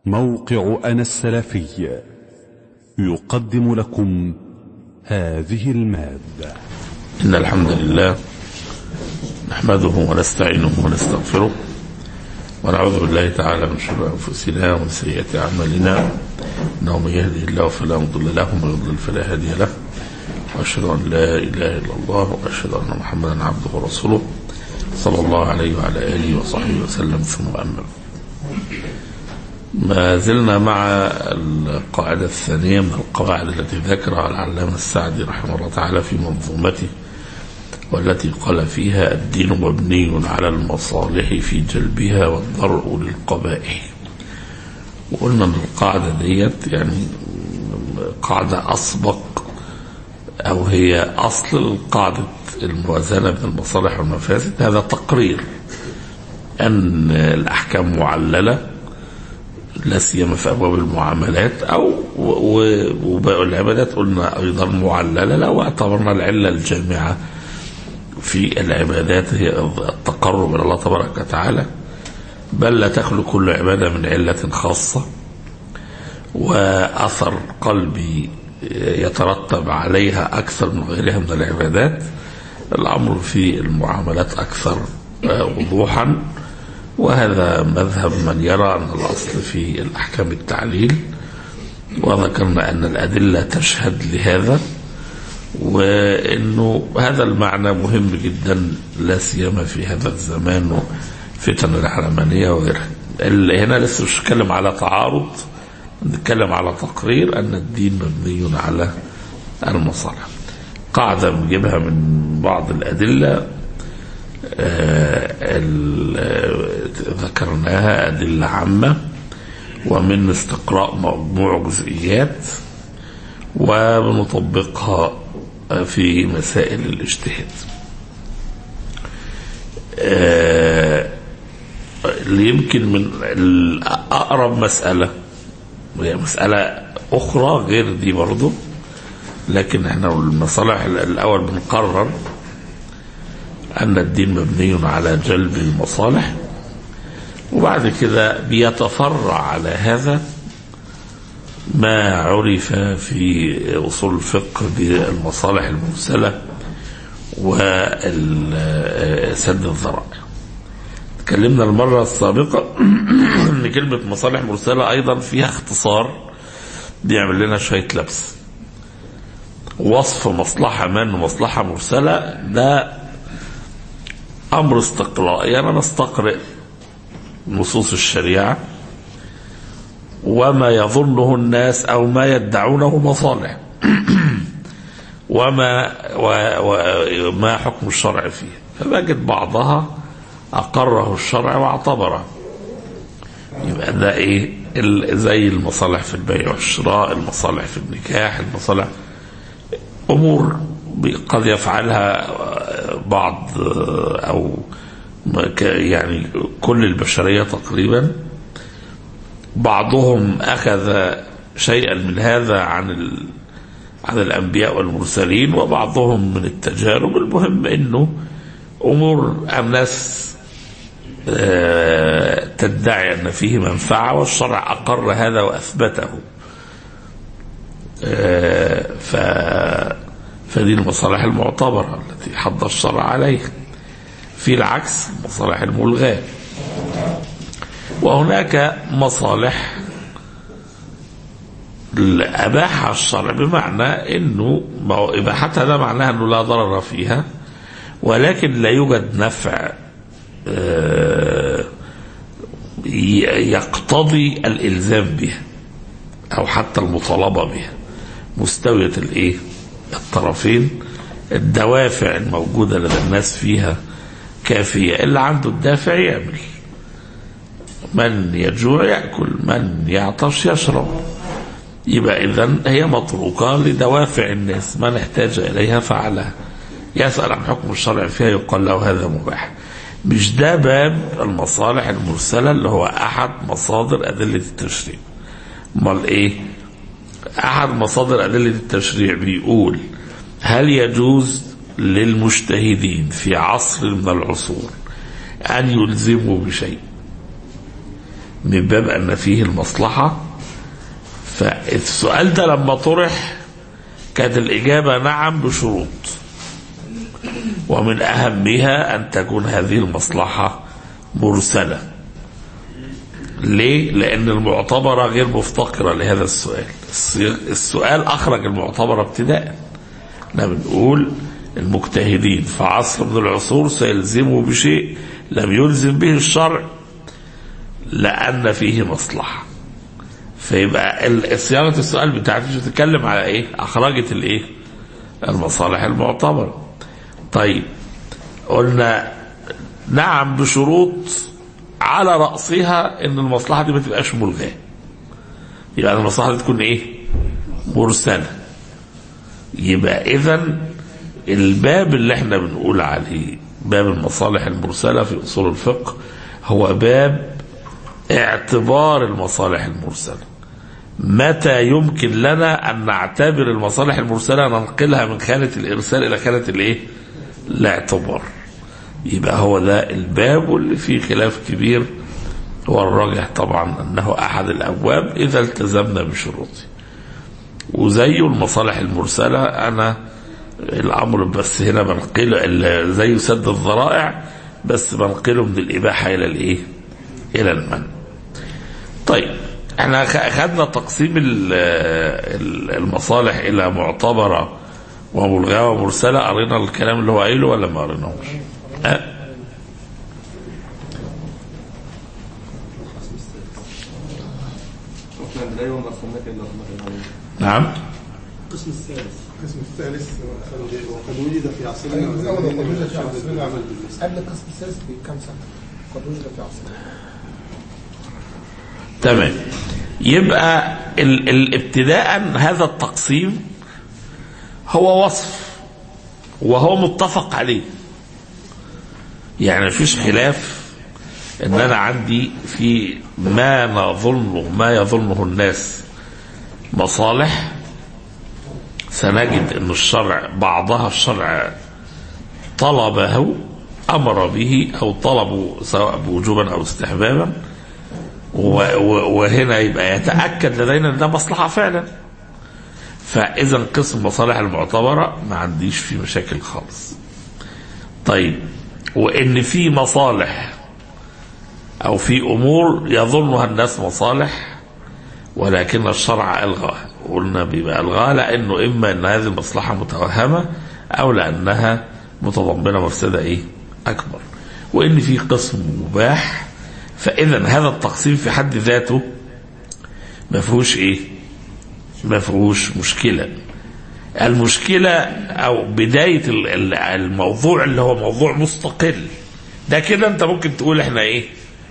موقع أنا السلفي يقدم لكم هذه المادة إن الحمد لله نحمده ونستعينه ونستغفره ونعوذ بالله تعالى من شرور أنفسنا ومن سيئات أعمالنا إنه من يهده الله فلا مضل له ومن يضلل فلا هادي له وأشهد أن لا إله إلا الله وأشهد أن محمدا عبده ورسوله صلى الله عليه وعلى آله وصحبه وسلم ثم أما ما زلنا مع القاعدة الثانية من القواعد التي ذكرها العلامة السعدي رحمه الله تعالى في منظومته والتي قال فيها الدين مبني على المصالح في جلبها والضرء للقبائح وقلنا ان القاعدة ديت يعني قاعدة أسبق أو هي أصل قاعدة الموازنة بين المصالح والمفاسد هذا تقرير أن الأحكام معللة لا سيما في ابواب المعاملات او وباقي العبادات قلنا ايضا معلله لو اعتبرنا العله الجامعه في العبادات هي التقرب الى الله تبارك وتعالى بل لا تخلو كل عباده من عله خاصه واثر قلبي يترتب عليها اكثر من غيرها من العبادات الامر في المعاملات اكثر وضوحا وهذا مذهب من يرى أن الأصل في الأحكام التعليل وذكرنا أن الأدلة تشهد لهذا وأنه هذا المعنى مهم جدا لا سيما في هذا الزمان فتن العلمانية وغيرها هنا لسه مش نتكلم على تعارض نتكلم على تقرير أن الدين مبني على المصالح قاعدة نجيبها من بعض الأدلة ذكرناها أدلة عامة ومن استقراء مجموع جزئيات ونطبقها في مسائل الاجتهاد اللي يمكن من أقرب مسألة وهي مسألة أخرى غير دي برضو لكن احنا المصالح الأول بنقرر أن الدين مبني على جلب المصالح وبعد كده بيتفرع على هذا ما عرف في أصول الفقه بالمصالح المرسلة وسد الذرائع تكلمنا المرة السابقة أن كلمة مصالح مرسلة أيضا فيها اختصار بيعمل لنا شوية لبس وصف مصلحة من ومصلحة مرسلة ده امر استقرائي انا بستقرئ نصوص الشريعه وما يظنه الناس او ما يدعونه مصالح وما وما حكم الشرع فيه فبجد بعضها اقره الشرع واعتبره يبقى ده ايه زي المصالح في البيع والشراء المصالح في النكاح المصالح امور قد يفعلها بعض او يعني كل البشريه تقريبا بعضهم اخذ شيئا من هذا عن ال... عن الانبياء والمرسلين وبعضهم من التجارب المهم انه امور الناس تدعي ان فيه منفعه والشرع اقر هذا واثبته ف فدي المصالح المعتبرة التي حض الشرع عليها في العكس المصالح الملغاة وهناك مصالح أباحها الشرع بمعنى أنه إباحتها ده معناها أنه لا ضرر فيها ولكن لا يوجد نفع يقتضي الإلزام بها أو حتى المطالبة بها مستوية الإيه؟ الطرفين الدوافع الموجودة لدى الناس فيها كافية اللي عنده الدافع يعمل من يجوع يأكل من يعطش يشرب يبقى إذا هي متروكة لدوافع الناس من احتاج إليها فعلها يسأل عن حكم الشرع فيها يقال له هذا مباح مش ده باب المصالح المرسلة اللي هو أحد مصادر أدلة التشريع امال إيه أحد مصادر أدلة التشريع بيقول هل يجوز للمجتهدين في عصر من العصور أن يلزموا بشيء من باب أن فيه المصلحة فالسؤال ده لما طرح كانت الإجابة نعم بشروط ومن أهمها أن تكون هذه المصلحة مرسلة ليه؟ لأن المعتبرة غير مفتقرة لهذا السؤال السؤال أخرج المعتبرة ابتداء احنا بنقول المجتهدين في عصر من العصور سيلزموا بشيء لم يلزم به الشرع لأن فيه مصلحة فيبقى ال- صياغة السؤال بتاعتي بتتكلم على ايه أخرجت الايه المصالح المعتبرة طيب قلنا نعم بشروط على رأسها ان المصلحة دي ما تبقاش ملغاة يبقى المصلحة دي تكون ايه مرسلة يبقى اذا الباب اللي احنا بنقول عليه باب المصالح المرسلة في اصول الفقه هو باب اعتبار المصالح المرسلة متى يمكن لنا ان نعتبر المصالح المرسلة ننقلها من خانة الارسال الى خانة الايه الاعتبار يبقى هو ده الباب واللي فيه خلاف كبير والراجح طبعا انه احد الابواب اذا التزمنا بشروطه وزيه المصالح المرسله انا الامر بس هنا بنقله ال- زي سد الذرائع بس بنقله من الاباحه الى الايه؟ الى المنع. طيب احنا خ- خدنا تقسيم ال- ال- المصالح الى معتبره وملغاه ومرسله قرينا الكلام اللي هو قايله ولا ما قريناهوش؟ أه؟ واحنا بنلاقي مفهومات الا رحمه الله نعم القسم الثالث القسم الثالث وقد- وقد وجد في عصرنا وزماننا من الشدة العمل بالمثل. قبل القسم السادس بكم سنة؟ قد وجد في عصرنا تمام يبقى ال ال ابتداء هذا التقسيم هو وصف وهو متفق عليه يعني مفيش خلاف ان انا عندي في ما نظنه ما يظنه الناس مصالح سنجد ان الشرع بعضها الشرع طلبه امر به او طلبه سواء بوجوبا او استحبابا و- و- وهنا يبقى يتاكد لدينا ان ده مصلحه فعلا فاذا قسم المصالح المعتبره ما عنديش فيه مشاكل خالص طيب وان في مصالح او في امور يظنها الناس مصالح ولكن الشرع الغاها قلنا بيبقى الغاها لانه اما ان هذه المصلحه متوهمه او لانها متضمنه مفسده ايه اكبر وان في قسم مباح فاذا هذا التقسيم في حد ذاته ما فيهوش ايه ما فيهوش مشكله المشكله او بدايه ال- ال- الموضوع اللي هو موضوع مستقل ده كده انت ممكن تقول احنا ايه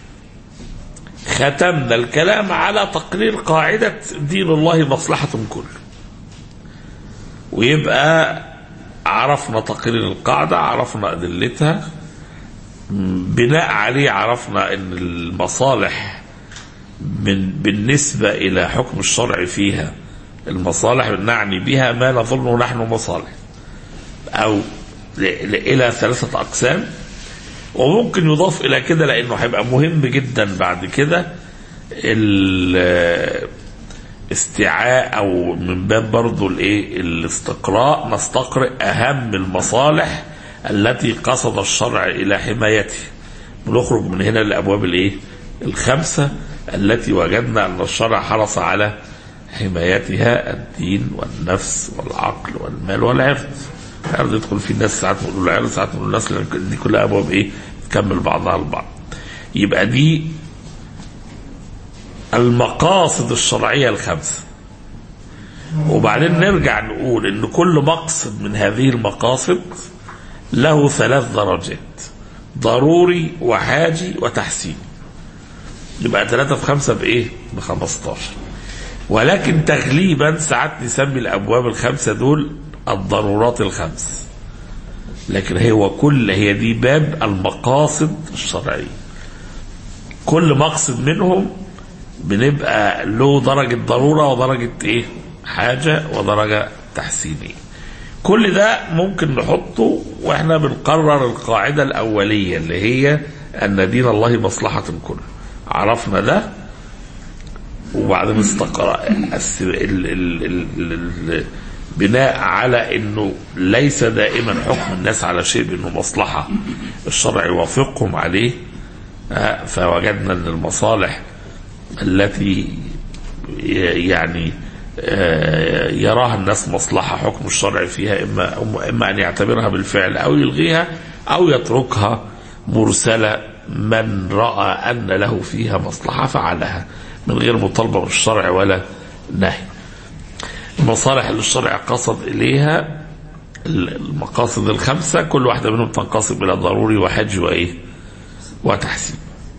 ختمنا الكلام على تقرير قاعدة دين الله مصلحة كل ويبقى عرفنا تقرير القاعدة عرفنا أدلتها بناء عليه عرفنا أن المصالح من بالنسبة إلى حكم الشرع فيها المصالح نعني بها ما نظنه نحن مصالح أو ل- ل- إلى ثلاثة أقسام وممكن يضاف الى كده لانه هيبقى مهم جدا بعد كده ال- استيعاء او من باب برضو الايه الاستقراء نستقرئ اهم المصالح التي قصد الشرع الى حمايته بنخرج من هنا للابواب الايه الخمسه التي وجدنا ان الشرع حرص على حمايتها الدين والنفس والعقل والمال والعرض العرض يدخل فيه الناس ساعات نقول العرض ساعات نقول الناس لأن دي كلها ابواب ايه تكمل بعضها البعض يبقى دي المقاصد الشرعيه الخمسه وبعدين نرجع نقول ان كل مقصد من هذه المقاصد له ثلاث درجات ضروري وحاجي وتحسين يبقى ثلاثة في خمسة بإيه؟ ب 15 ولكن تغليبا ساعات نسمي الأبواب الخمسة دول الضرورات الخمس لكن هو كل هي دي باب المقاصد الشرعية كل مقصد منهم بنبقى له درجة ضرورة ودرجة ايه حاجة ودرجة تحسينية كل ده ممكن نحطه واحنا بنقرر القاعدة الأولية اللي هي أن دين الله مصلحة كله عرفنا ده وبعدين استقر الس- ال- ال- ال- ال- بناء على انه ليس دائما حكم الناس على شيء بانه مصلحه الشرع يوافقهم عليه آه، فوجدنا ان المصالح التي ي- يعني آه، يراها الناس مصلحة حكم الشرع فيها إما, إما أن يعتبرها بالفعل أو يلغيها أو يتركها مرسلة من رأى أن له فيها مصلحة فعلها من غير مطالبة بالشرع ولا نهي المصالح اللي الشرع قصد إليها المقاصد الخمسة كل واحدة منهم تنقسم إلى ضروري وحج وإيه وتحسين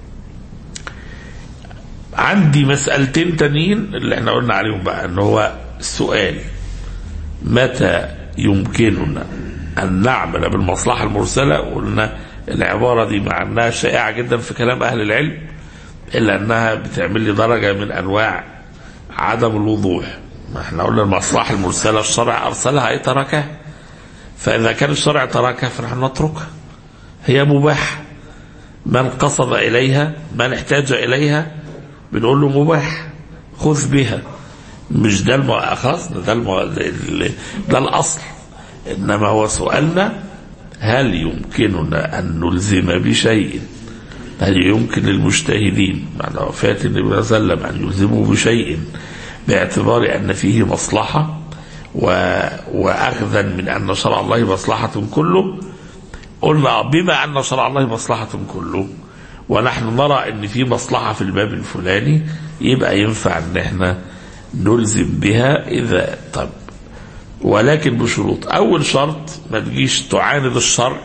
عندي مسألتين تانيين اللي احنا قلنا عليهم بقى ان هو السؤال متى يمكننا ان نعمل بالمصلحة المرسلة قلنا العبارة دي مع انها شائعة جدا في كلام اهل العلم الا انها بتعمل لي درجة من انواع عدم الوضوح ما احنا قلنا المصلحة المرسلة الشرع ارسلها اي تركها فاذا كان الشرع تركها فنحن نتركها هي مباحة من قصد اليها من احتاج اليها بنقول له مباح خذ بها مش ده المؤاخذ ده الم... ده الاصل انما هو سؤالنا هل يمكننا ان نلزم بشيء هل يمكن للمجتهدين بعد وفاة النبي صلى الله عليه وسلم أن يلزموا بشيء باعتبار أن فيه مصلحة و... وأخذا من أن شرع الله مصلحة كله قلنا بما أن شرع الله مصلحة كله ونحن نرى ان في مصلحه في الباب الفلاني يبقى ينفع ان احنا نلزم بها اذا طب ولكن بشروط اول شرط ما تجيش تعاند الشرع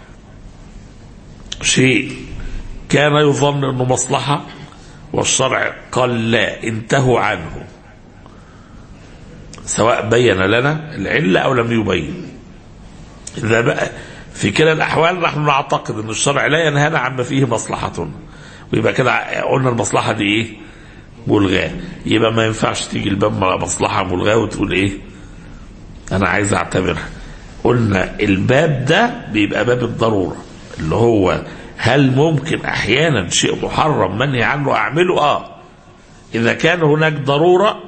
شيء كان يظن انه مصلحه والشرع قال لا انتهوا عنه سواء بين لنا العله او لم يبين اذا بقى في كلا الاحوال نحن نعتقد ان الشرع لا ينهانا عما فيه مصلحه ويبقى كده قلنا المصلحه دي ايه؟ ملغاه يبقى ما ينفعش تيجي الباب مصلحه ملغاه وتقول ايه؟ انا عايز اعتبرها قلنا الباب ده بيبقى باب الضروره اللي هو هل ممكن احيانا شيء محرم منهي عنه اعمله؟ اه اذا كان هناك ضروره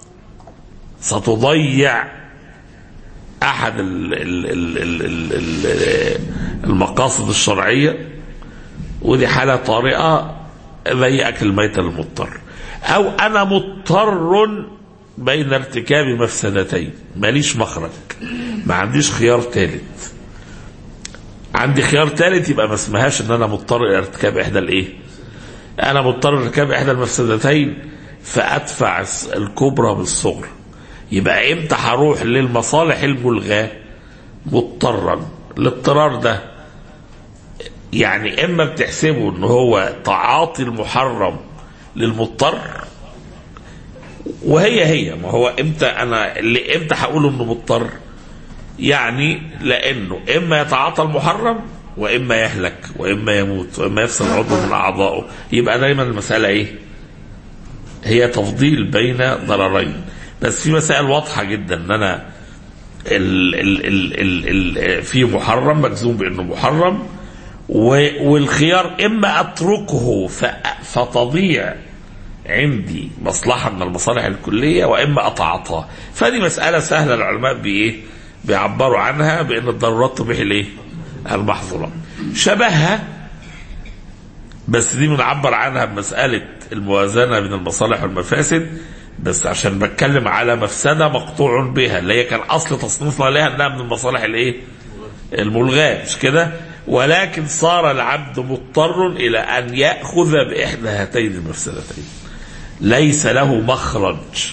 ستضيع احد ال ال ال ال ال ال المقاصد الشرعيه ودي حاله طارئه زي اكل الميت المضطر او انا مضطر بين ارتكاب مفسدتين ماليش مخرج ما عنديش خيار ثالث عندي خيار ثالث يبقى ما اسمهاش ان انا مضطر الى ارتكاب احدى الايه انا مضطر لارتكاب احدى المفسدتين فادفع الكبرى بالصغرى يبقى امتى هروح للمصالح الملغاه مضطرا الاضطرار ده يعني اما بتحسبه ان هو تعاطي المحرم للمضطر وهي هي ما هو امتى انا اللي امتى هقول انه مضطر يعني لانه اما يتعاطى المحرم واما يهلك واما يموت واما يفصل عضو من اعضائه يبقى دايما المساله ايه هي تفضيل بين ضررين بس في مسائل واضحه جدا ان انا ال ال ال ال ال في محرم مجزوم بانه محرم و- والخيار اما اتركه ف- فتضيع عندي مصلحه من المصالح الكليه واما اتعاطاه فدي مساله سهله العلماء بايه بيعبروا عنها بان الضرورات تبيح الايه المحظورات شبهها بس دي بنعبر عنها بمساله الموازنه بين المصالح والمفاسد بس عشان بتكلم على مفسده مقطوع بها اللي هي كان اصل تصنيفنا لها انها من المصالح الايه الملغاه مش كده ولكن صار العبد مضطر الى ان ياخذ باحدى هاتين المفسدتين ليس له مخرج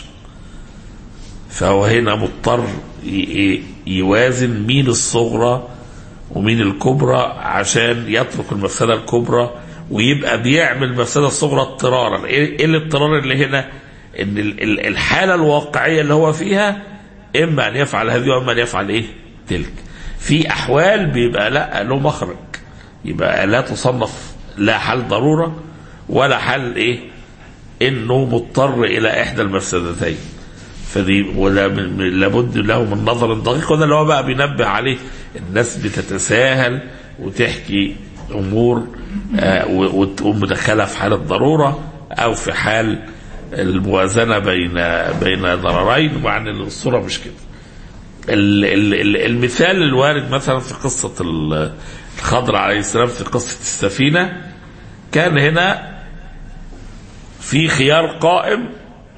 فهو هنا مضطر ي- ي- يوازن مين الصغرى ومين الكبرى عشان يترك المفسده الكبرى ويبقى بيعمل المفسده الصغرى اضطرارا ايه إيه الاضطرار اللي هنا ان ال- ال- الحاله الواقعيه اللي هو فيها اما ان يفعل هذه واما ان يفعل ايه تلك في احوال بيبقى لا له مخرج يبقى لا تصنف لا حال ضروره ولا حال ايه انه مضطر الى احدى المفسدتين فدي ولا من- من- لابد له من نظر دقيق وده اللي هو بقى بينبه عليه الناس بتتساهل وتحكي امور آه، و- وتقوم مدخلها في حاله ضروره او في حال الموازنة بين بين ضررين مع ان الصورة مش كده ال- ال- ال- المثال الوارد مثلا في قصة ال- الخضر عليه السلام في قصة السفينة كان هنا في خيار قائم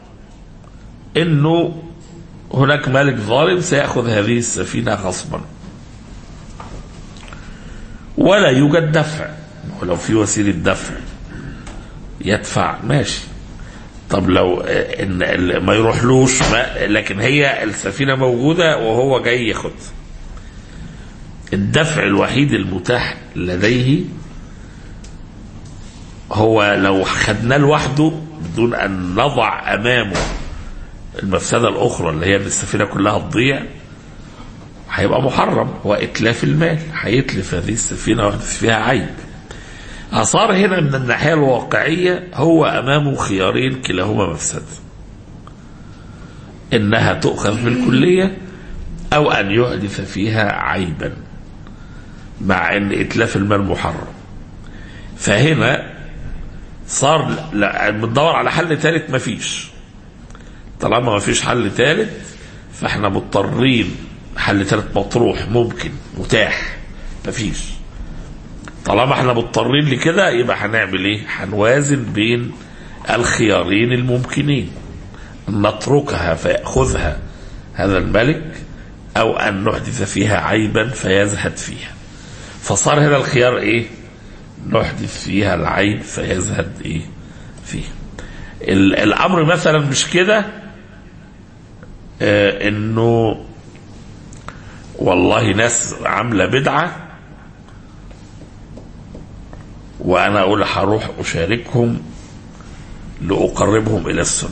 انه هناك ملك ظالم سيأخذ هذه السفينة غصبا ولا يوجد دفع ولو في وسيلة دفع يدفع ماشي طب لو آه، ان ال- ما يروحلوش ما لكن هي السفينه موجوده وهو جاي ياخد الدفع الوحيد المتاح لديه هو لو خدناه لوحده بدون ان نضع امامه المفسده الاخرى اللي هي ان السفينه كلها تضيع هيبقى محرم هو اتلاف المال هيتلف هذه السفينه ويحدث فيها عيب أصار هنا من الناحية الواقعية هو أمامه خيارين كلاهما مفسدة إنها تؤخذ بالكلية أو أن يحدث فيها عيبا مع أن إتلاف المال محرم فهنا صار لا بندور على حل ثالث مفيش طالما مفيش حل ثالث فاحنا مضطرين حل ثالث مطروح ممكن متاح مفيش طالما احنا مضطرين لكده يبقى هنعمل ايه هنوازن بين الخيارين الممكنين نتركها فيأخذها هذا الملك او ان نحدث فيها عيبا فيزهد فيها فصار هنا الخيار ايه نحدث فيها العيب فيزهد ايه فيه ال- الامر مثلا مش كده آه انه والله ناس عامله بدعه وانا اقول هروح اشاركهم لاقربهم الى السنه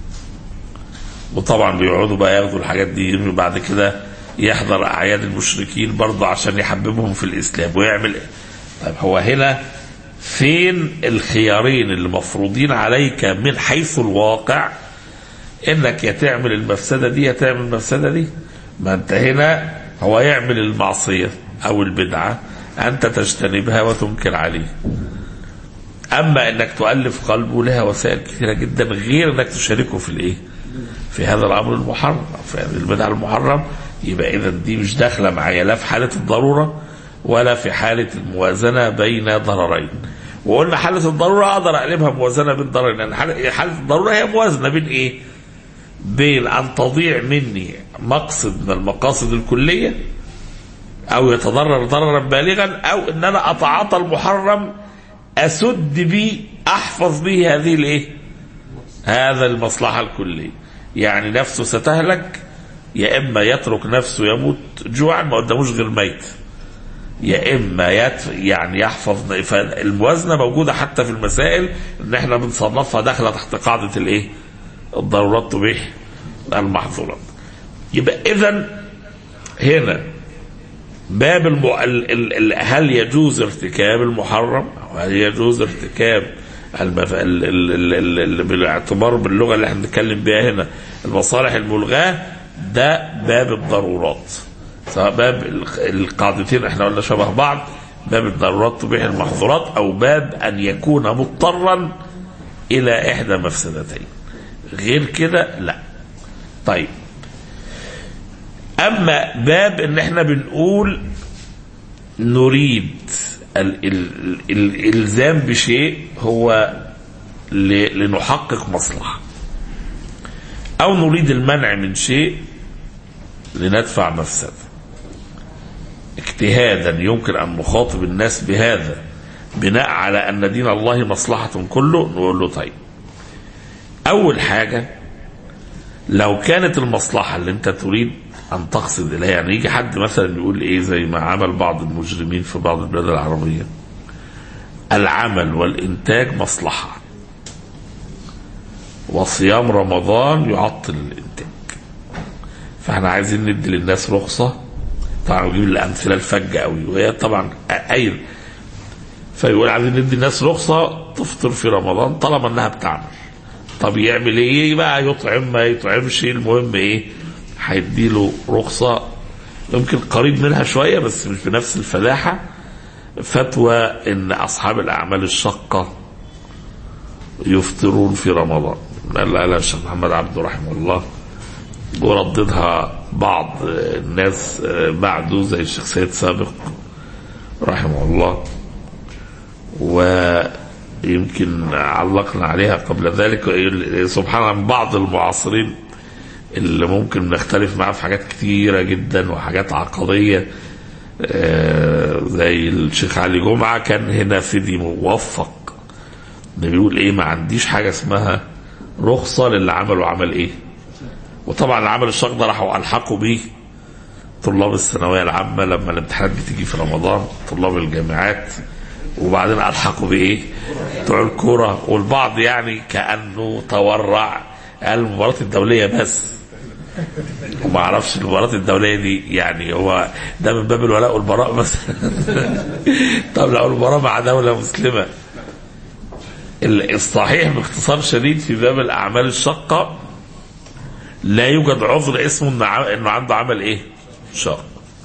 وطبعا بيقعدوا بقى ياخدوا الحاجات دي بعد كده يحضر اعياد المشركين برضه عشان يحببهم في الاسلام ويعمل إيه؟ طيب هو هنا فين الخيارين اللي مفروضين عليك من حيث الواقع انك يا تعمل المفسده دي يا تعمل المفسده دي ما انت هنا هو يعمل المعصيه او البدعه انت تجتنبها وتنكر عليه اما انك تؤلف قلبه لها وسائل كثيره جدا غير انك تشاركه في الايه في هذا الامر المحرم في هذه البدعه المحرم يبقى اذا دي مش داخله معايا لا في حاله الضروره ولا في حاله الموازنه بين ضررين وقلنا حاله الضروره اقدر اقلبها موازنه بين ضررين لان حاله حالة الضروره هي موازنه بين ايه؟ بين ان تضيع مني مقصد من المقاصد الكليه او يتضرر ضررا بالغا او ان انا اتعاطى المحرم اسد بي احفظ به هذه الايه؟ هذا المصلحه الكليه يعني نفسه ستهلك يا اما يترك نفسه يموت جوعا ما قداموش غير ميت يا اما يت يعني يحفظ فالموازنه موجوده حتى في المسائل ان احنا بنصنفها داخله تحت قاعده الايه؟ الضرورات تبيح المحظورات. يبقى اذا هنا باب الم... ال... ال... ال... هل يجوز ارتكاب المحرم او هل يجوز ارتكاب المف... ال... ال... ال... ال... ال... بالاعتبار باللغه اللي احنا بنتكلم بيها هنا المصالح الملغاه ده باب الضرورات سواء باب ال- القاعدتين احنا قلنا شبه بعض باب الضرورات تبيح المحظورات او باب ان يكون مضطرا الى احدى مفسدتين غير كده لا طيب اما باب ان احنا بنقول نريد ال ال ال الالزام بشيء هو ل- لنحقق مصلحه او نريد المنع من شيء لندفع مفسده اجتهادا يمكن ان نخاطب الناس بهذا بناء على ان دين الله مصلحه كله نقول له طيب اول حاجه لو كانت المصلحه اللي انت تريد ان تقصد اليها يعني يجي حد مثلا يقول ايه زي ما عمل بعض المجرمين في بعض البلاد العربيه العمل والانتاج مصلحه وصيام رمضان يعطل الانتاج فاحنا عايزين ندي للناس رخصه طبعا نجيب الامثله الفجه قوي وهي طبعا اي فيقول عايزين ندي الناس رخصه تفطر في رمضان طالما انها بتعمل طب يعمل ايه بقى يطعم ما يطعمش المهم ايه هيديله رخصه يمكن قريب منها شويه بس مش بنفس الفلاحه فتوى ان اصحاب الاعمال الشاقه يفطرون في رمضان اللي قالها الشيخ محمد عبده رحمه الله ورددها بعض الناس بعده زي الشيخ سيد سابق رحمه الله ويمكن علقنا عليها قبل ذلك سبحان الله من بعض المعاصرين اللي ممكن نختلف معاه في حاجات كتيرة جدا وحاجات عقدية آه، زي الشيخ علي جمعة كان هنا فيدي موفق ده بيقول ايه ما عنديش حاجة اسمها رخصة للي عمله عمل ايه وطبعا العمل الشاق ده راحوا الحقوا بيه طلاب الثانويه العامه لما الامتحانات بتيجي في رمضان طلاب الجامعات وبعدين الحقوا بايه؟ بتوع الكوره والبعض يعني كانه تورع قال المباراه الدوليه بس وما اعرفش المباراه الدوليه دي يعني هو ده من باب الولاء والبراء مثلا طب لو المباراه مع دوله مسلمه الصحيح باختصار شديد في باب الاعمال الشاقه لا يوجد عذر اسمه انه ع- انه عنده عمل ايه؟ شاق.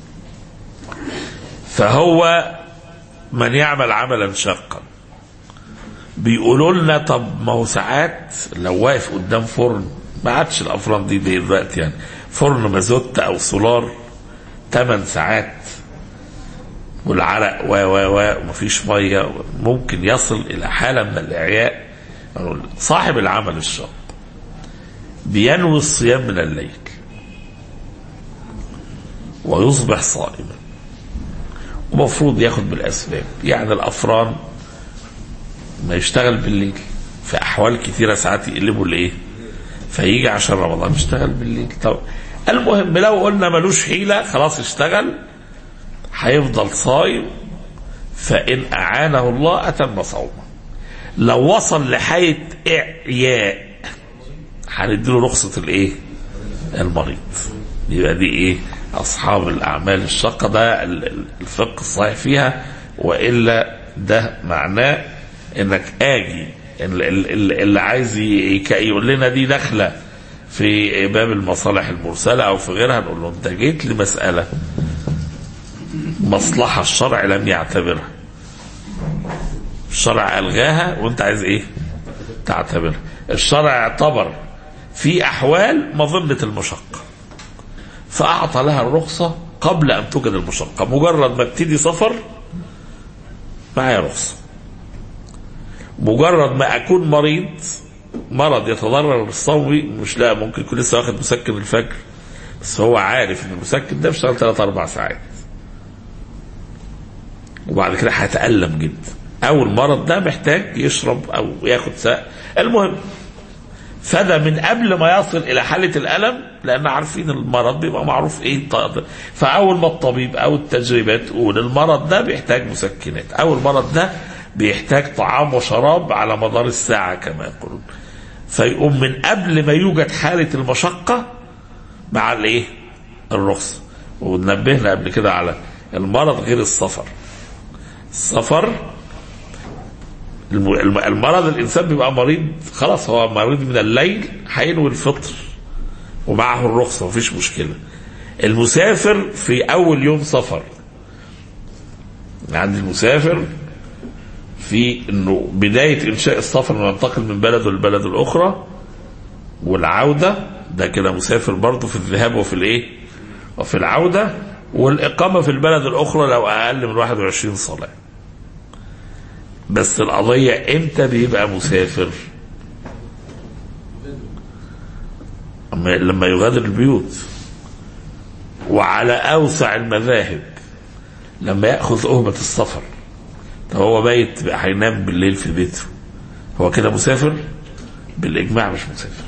فهو من يعمل عملا شاقا بيقولوا لنا طب ما هو ساعات لو واقف قدام فرن ما عادش الافران دي دي دلوقتي يعني فرن مازوت او سولار 8 ساعات والعرق و و و ومفيش ميه ممكن يصل الى حاله من الاعياء صاحب العمل الشاق بينوي الصيام من الليل ويصبح صائما ومفروض ياخد بالاسباب يعني الافران ما يشتغل بالليل في احوال كثيره ساعات يقلبوا لايه فيجي عشان رمضان يشتغل بالليل طب المهم لو قلنا ملوش حيله خلاص اشتغل هيفضل صايم فان اعانه الله اتم صومه لو وصل لحاله اعياء هنديله رخصة الايه المريض يبقى دي ايه اصحاب الاعمال الشاقة ده ال- ال- الفقه الصحيح فيها والا ده معناه انك اجي ال- ال- ال- اللي عايز ي- يك- يقول لنا دي داخله في باب المصالح المرسله او في غيرها نقول له انت جيت لمساله مصلحه الشرع لم يعتبرها الشرع الغاها وانت عايز ايه تعتبرها الشرع اعتبر في احوال مظنه المشقه فاعطى لها الرخصه قبل ان توجد المشقه مجرد ما ابتدي سفر معايا رخصه مجرد ما اكون مريض مرض يتضرر بالصوم مش لا ممكن يكون لسه واخد مسكن الفجر بس هو عارف ان المسكن ده بيشتغل ثلاث اربع ساعات وبعد كده هيتألم جدا او المرض ده محتاج يشرب او ياخد ساء المهم فده من قبل ما يصل الى حاله الالم لان عارفين المرض بيبقى معروف ايه الط- فاول ما الطبيب او التجربه تقول المرض ده بيحتاج مسكنات او المرض ده بيحتاج طعام وشراب على مدار الساعه كما يقولون فيقوم من قبل ما يوجد حاله المشقه مع الايه الرخصه ونبهنا قبل كده على المرض غير السفر السفر الم- الم- المرض الانسان بيبقى مريض خلاص هو مريض من الليل هينوي الفطر ومعه الرخصه مفيش مشكله المسافر في اول يوم سفر عند المسافر في انه بدايه انشاء السفر انه ينتقل من بلده للبلد الاخرى والعوده ده كده مسافر برضه في الذهاب وفي الايه؟ وفي العوده والاقامه في البلد الاخرى لو اقل من 21 صلاه بس القضية امتى بيبقى مسافر أما لما يغادر البيوت وعلى أوسع المذاهب لما يأخذ أهمة السفر طب هو بايت بقى هينام بالليل في بيته هو كده مسافر بالإجماع مش مسافر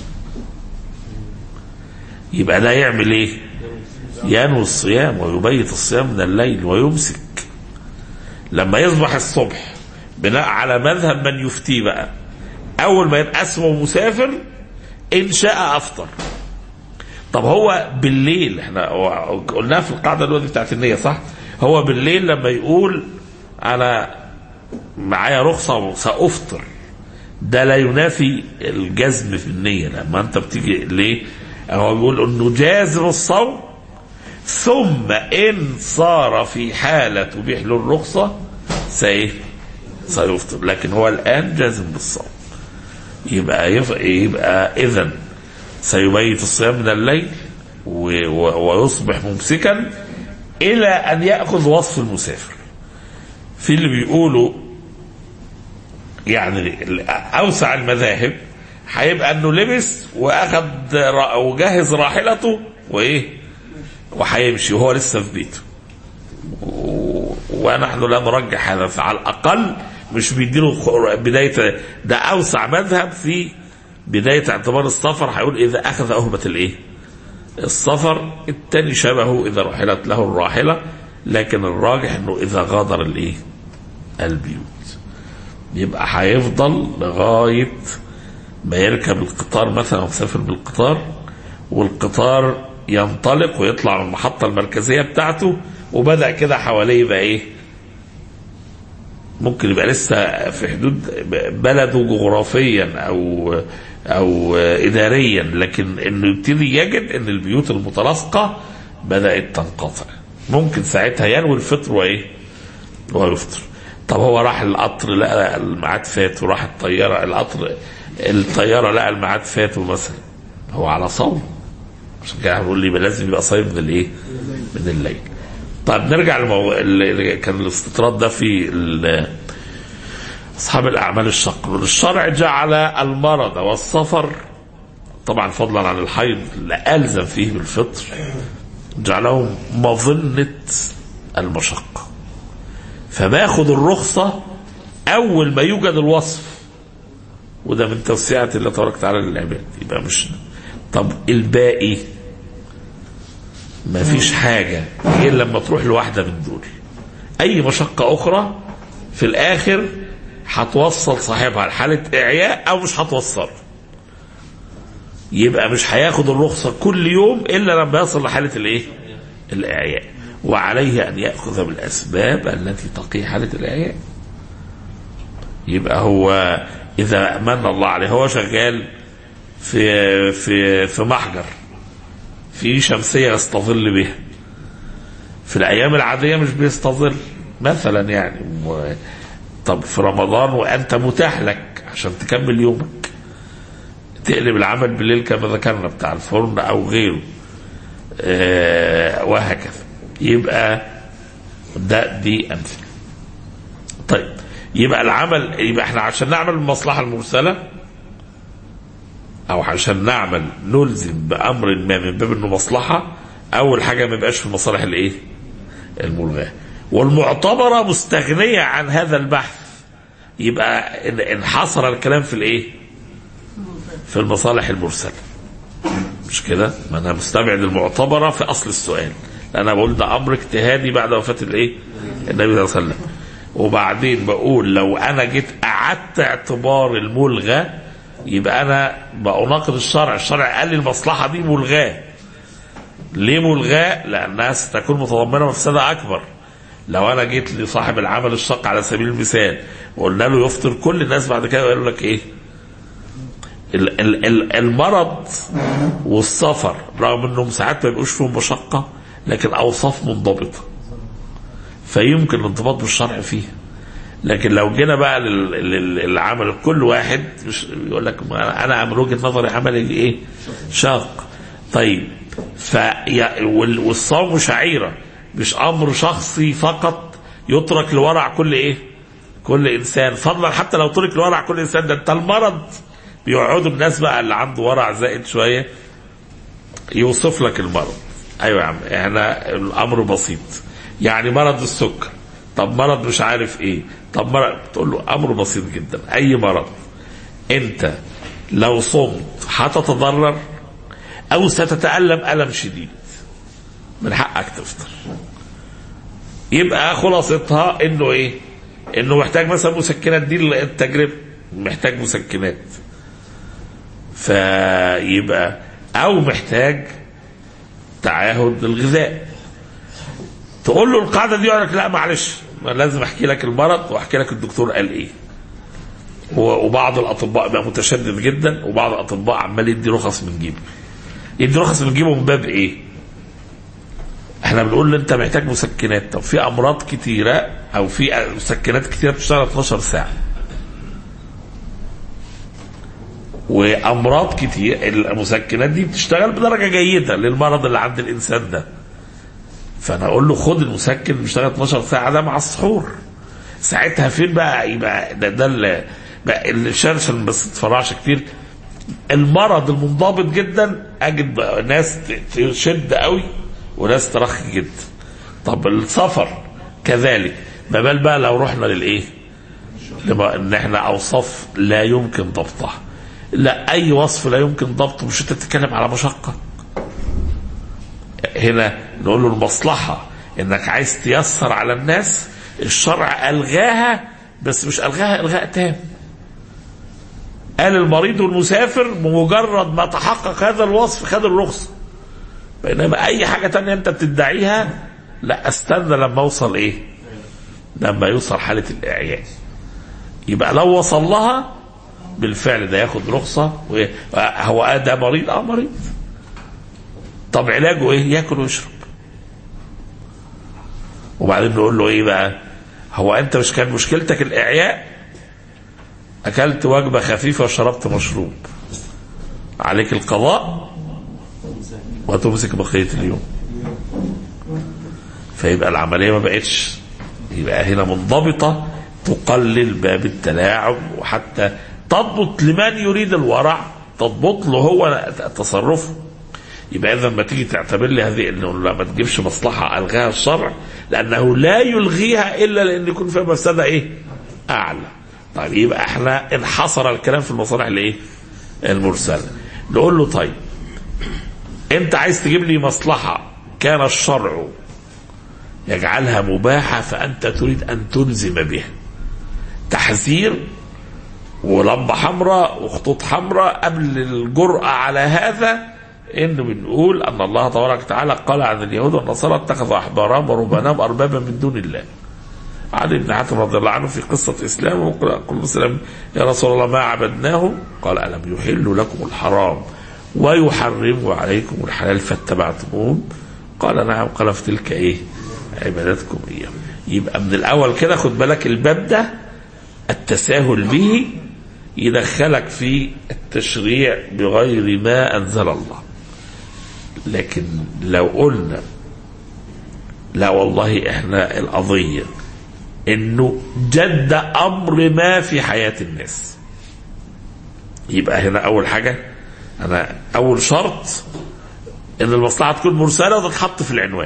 يبقى ده يعمل ايه ينوي الصيام ويبيت الصيام من الليل ويمسك لما يصبح الصبح بناء على مذهب من يفتيه بقى اول ما يبقى اسمه مسافر ان شاء افطر طب هو بالليل احنا هو قلناها في القاعده دلوقتي بتاعت النيه صح هو بالليل لما يقول انا معايا رخصه وسافطر ده لا ينافي الجزم في النيه لما انت بتيجي ليه هو بيقول انه جازم الصوم ثم ان صار في حاله تبيح له الرخصه سايه سيفطر لكن هو الان جازم بالصوم يبقى يف... يبقى اذا سيبيت الصيام من الليل و... و... ويصبح ممسكا الى ان ياخذ وصف المسافر في اللي بيقولوا يعني ال- اوسع المذاهب هيبقى انه لبس واخد را- وجهز راحلته وايه وهيمشي وهو لسه في بيته و- ونحن لا نرجح هذا فعلى الاقل مش بيديله خ- بدايه ده اوسع مذهب في بدايه اعتبار السفر هيقول اذا اخذ اهبه الايه؟ السفر التاني شبهه اذا رحلت له الراحله لكن الراجح انه اذا غادر الايه؟ البيوت يبقى هيفضل لغايه ما يركب القطار مثلا او مسافر بالقطار والقطار ينطلق ويطلع من المحطه المركزيه بتاعته وبدا كده حواليه يبقى ايه؟ ممكن يبقى لسه في حدود بلده جغرافيا او او اداريا لكن انه يبتدي يجد ان البيوت المتلاصقه بدات تنقطع ممكن ساعتها ينوي الفطر وايه؟ ويفطر طب هو راح القطر لقى الميعاد فات وراح الطياره القطر الطياره لقى الميعاد فات مثلا هو على صوم عشان كده بنقول لي يبقى لازم يبقى صايم من الايه؟ من الليل طيب نرجع لمو... اللي كان الاستطراد ده في ال... اصحاب الاعمال الشق الشرع جعل المرض والسفر طبعا فضلا عن الحيض لا الزم فيه بالفطر جعله مظنه المشقه فباخد الرخصه اول ما يوجد الوصف وده من توسعه الله تبارك وتعالى للعباد يبقى مش طب الباقي ما فيش حاجة غير لما تروح لواحدة من دول أي مشقة أخرى في الآخر هتوصل صاحبها لحالة إعياء أو مش هتوصل يبقى مش هياخد الرخصة كل يوم إلا لما يصل لحالة الإيه؟ الإعياء وعليه أن يأخذ بالأسباب التي تقي حالة الإعياء يبقى هو إذا من الله عليه هو شغال في في في محجر في شمسية يستظل بها في الأيام العادية مش بيستظل مثلا يعني و... طب في رمضان وأنت متاح لك عشان تكمل يومك تقلب العمل بالليل كما ذكرنا بتاع الفرن أو غيره آه وهكذا يبقى ده دي أمثلة طيب يبقى العمل يبقى احنا عشان نعمل المصلحة المرسلة او عشان نعمل نلزم بامر ما من باب انه مصلحه اول حاجه ما يبقاش في المصالح الايه؟ الملغاه والمعتبره مستغنيه عن هذا البحث يبقى إن- انحصر الكلام في الايه؟ في المصالح المرسله مش كده؟ ما انا مستبعد المعتبره في اصل السؤال انا بقول ده امر اجتهادي بعد وفاه الايه؟ النبي صلى الله عليه وسلم وبعدين بقول لو انا جيت قعدت اعتبار الملغى يبقى انا بناقض الشرع الشرع قال لي المصلحه دي ملغاه ليه ملغاه لانها ستكون متضمنه مفسده اكبر لو انا جيت لصاحب العمل الشق على سبيل المثال وقلنا له يفطر كل الناس بعد كده يقول لك ايه ال- ال- ال- المرض والسفر رغم انهم ساعات ما يبقوش فيهم مشقه لكن اوصاف منضبطه فيمكن الانضباط بالشرع فيها لكن لو جينا بقى لل- لل- للعمل كل واحد مش يقول لك ما انا من وجهه نظري عملي ايه؟ شاق. طيب ف وال- والصوم شعيره مش امر شخصي فقط يترك لورع كل ايه؟ كل انسان فضلا حتى لو ترك لورع كل انسان ده انت المرض بيقعدوا الناس بقى اللي عنده ورع زائد شويه يوصف لك المرض ايوه يا عم احنا الامر بسيط يعني مرض السكر طب مرض مش عارف ايه طب مرض تقول له امر بسيط جدا اي مرض انت لو صمت هتتضرر او ستتالم الم شديد من حقك تفطر يبقى خلاصتها انه ايه انه محتاج مثلا مسكنات دي التجربه محتاج مسكنات فيبقى او محتاج تعاهد الغذاء تقول له القاعده دي يقول لك لا معلش ما لازم احكي لك المرض واحكي لك الدكتور قال ايه و- وبعض الاطباء بقى متشدد جدا وبعض الاطباء عمال يدي رخص من جيبه يدي رخص من جيبه من باب ايه احنا بنقول له انت محتاج مسكنات طب في امراض كتيره او في مسكنات كتيره بتشتغل 12 ساعه وامراض كتير المسكنات دي بتشتغل بدرجه جيده للمرض اللي عند الانسان ده فانا اقول له خد المسكن بيشتغل 12 ساعه ده مع السحور ساعتها فين بقى يبقى ده ده ال- بقى الشارع عشان بس تتفرعش كتير المرض المنضبط جدا اجد بقى ناس ت- تشد قوي وناس ترخي جدا طب السفر كذلك ما بال بقى لو رحنا للايه لما ان احنا اوصاف لا يمكن ضبطها لا اي وصف لا يمكن ضبطه مش انت بتتكلم على مشقه هنا نقول له المصلحه انك عايز تيسر على الناس الشرع الغاها بس مش الغاها الغاء تام قال المريض والمسافر بمجرد ما تحقق هذا الوصف خد الرخصه بينما اي حاجه تانية انت بتدعيها لا استنى لما اوصل ايه لما يوصل حاله الاعياء يبقى لو وصل لها بالفعل ده ياخد رخصه و- هو آه ده مريض اه مريض طب علاجه ايه ياكل ويشرب وبعدين نقول له ايه بقى هو انت مش كان مشكلتك الاعياء اكلت وجبه خفيفه وشربت مشروب عليك القضاء وتمسك بقيه اليوم فيبقى العمليه ما بقتش يبقى هنا منضبطه تقلل باب التلاعب وحتى تضبط لمن يريد الورع تضبط له هو تصرفه يبقى اذا لما تيجي تعتبر لي هذه انه لا ما تجيبش مصلحه الغاها الشرع لانه لا يلغيها الا لان يكون فيها مفسده ايه؟ اعلى. طيب يبقى احنا انحصر الكلام في المصالح الايه؟ المرسله. نقول له طيب انت عايز تجيب لي مصلحه كان الشرع يجعلها مباحه فانت تريد ان تلزم بها. تحذير ولمبه حمراء وخطوط حمراء قبل الجرأه على هذا انه بنقول ان الله تبارك وتعالى قال عن اليهود والنصارى اتخذوا احبارهم ورهبانهم اربابا من دون الله. علي بن حاتم رضي الله عنه في قصه اسلامه قل مسلم يا رسول الله ما عبدناهم قال الم يحلوا لكم الحرام ويحرموا عليكم الحلال فاتبعتموهم قال نعم قال في تلك ايه؟ عبادتكم اياه. يبقى من الاول كده خد بالك الباب ده التساهل به يدخلك في التشريع بغير ما انزل الله. لكن لو قلنا لا والله احنا القضيه انه جد امر ما في حياه الناس يبقى هنا اول حاجه انا اول شرط ان المصلحه تكون مرسله وتتحط في العنوان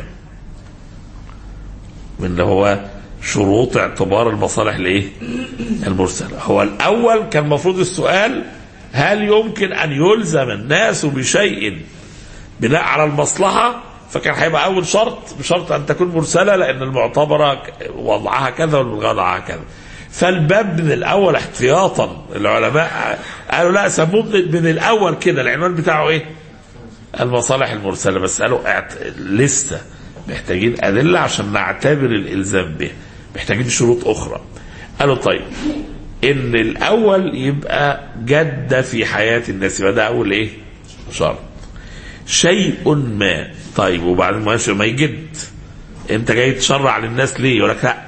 من اللي هو شروط اعتبار المصالح الايه المرسله هو الاول كان المفروض السؤال هل يمكن ان يلزم الناس بشيء بناء على المصلحة فكان هيبقى أول شرط بشرط أن تكون مرسلة لأن المعتبرة وضعها كذا والوضعها كذا فالباب من الأول احتياطا العلماء قالوا لا سموه من من الأول كده العنوان بتاعه إيه؟ المصالح المرسلة بس قالوا اعت... لسه محتاجين أدلة عشان نعتبر الإلزام به محتاجين شروط أخرى قالوا طيب إن الأول يبقى جد في حياة الناس يبقى ده أول إيه؟ شرط شيء ما طيب وبعدين ما ما يجد انت جاي تشرع للناس ليه يقول لك لا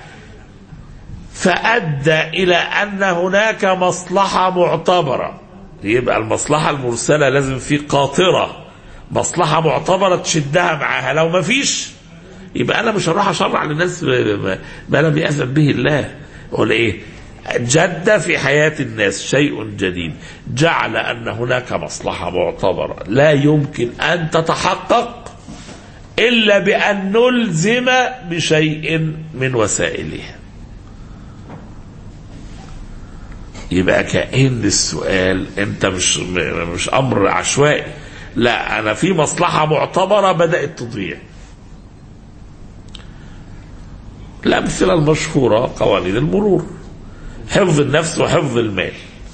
فادى الى ان هناك مصلحه معتبره يبقى المصلحه المرسله لازم في قاطره مصلحه معتبره تشدها معاها لو ما فيش يبقى انا مش هروح اشرع للناس ما- ما لم ياذن به الله يقول ايه جد في حياة الناس شيء جديد جعل أن هناك مصلحة معتبرة لا يمكن أن تتحقق إلا بأن نلزم بشيء من وسائلها يبقى كأن السؤال أنت مش مش أمر عشوائي لا أنا في مصلحة معتبرة بدأت تضيع الأمثلة المشهورة قوانين المرور حفظ النفس وحفظ المال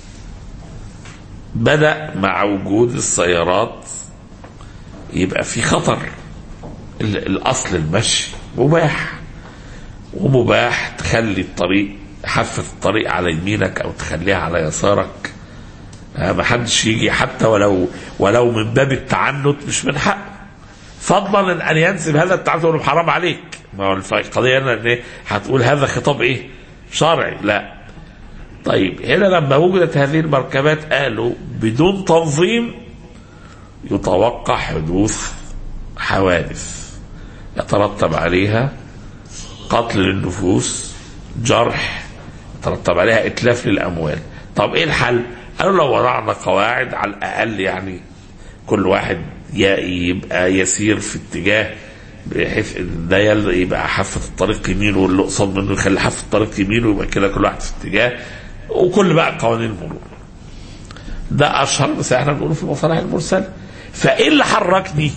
بدأ مع وجود السيارات يبقى في خطر ال- الأصل المشي مباح ومباح تخلي الطريق حافة الطريق على يمينك أو تخليها على يسارك آه، ما حدش يجي حتى ولو ولو من باب التعنت مش من حقه فضلا ان ينسب هذا التعنت يقول له حرام عليك ما هو الف- القضيه هنا ان إيه؟ هتقول هذا خطاب ايه؟ شرعي لا طيب هنا لما وجدت هذه المركبات قالوا بدون تنظيم يتوقع حدوث حوادث يترتب عليها قتل للنفوس جرح يترتب عليها اتلاف للاموال طب ايه الحل قالوا لو وضعنا قواعد على الاقل يعني كل واحد ي- يبقى يسير في اتجاه بحيث ان ده يل- يبقى حافه الطريق يمين واللي قصاد منه يخلي حافه الطريق يمين ويبقى كده كل واحد في اتجاه وكل بقى قوانين المرور ده اشهر بس احنا بنقوله في المصالح المرسله فايه اللي حركني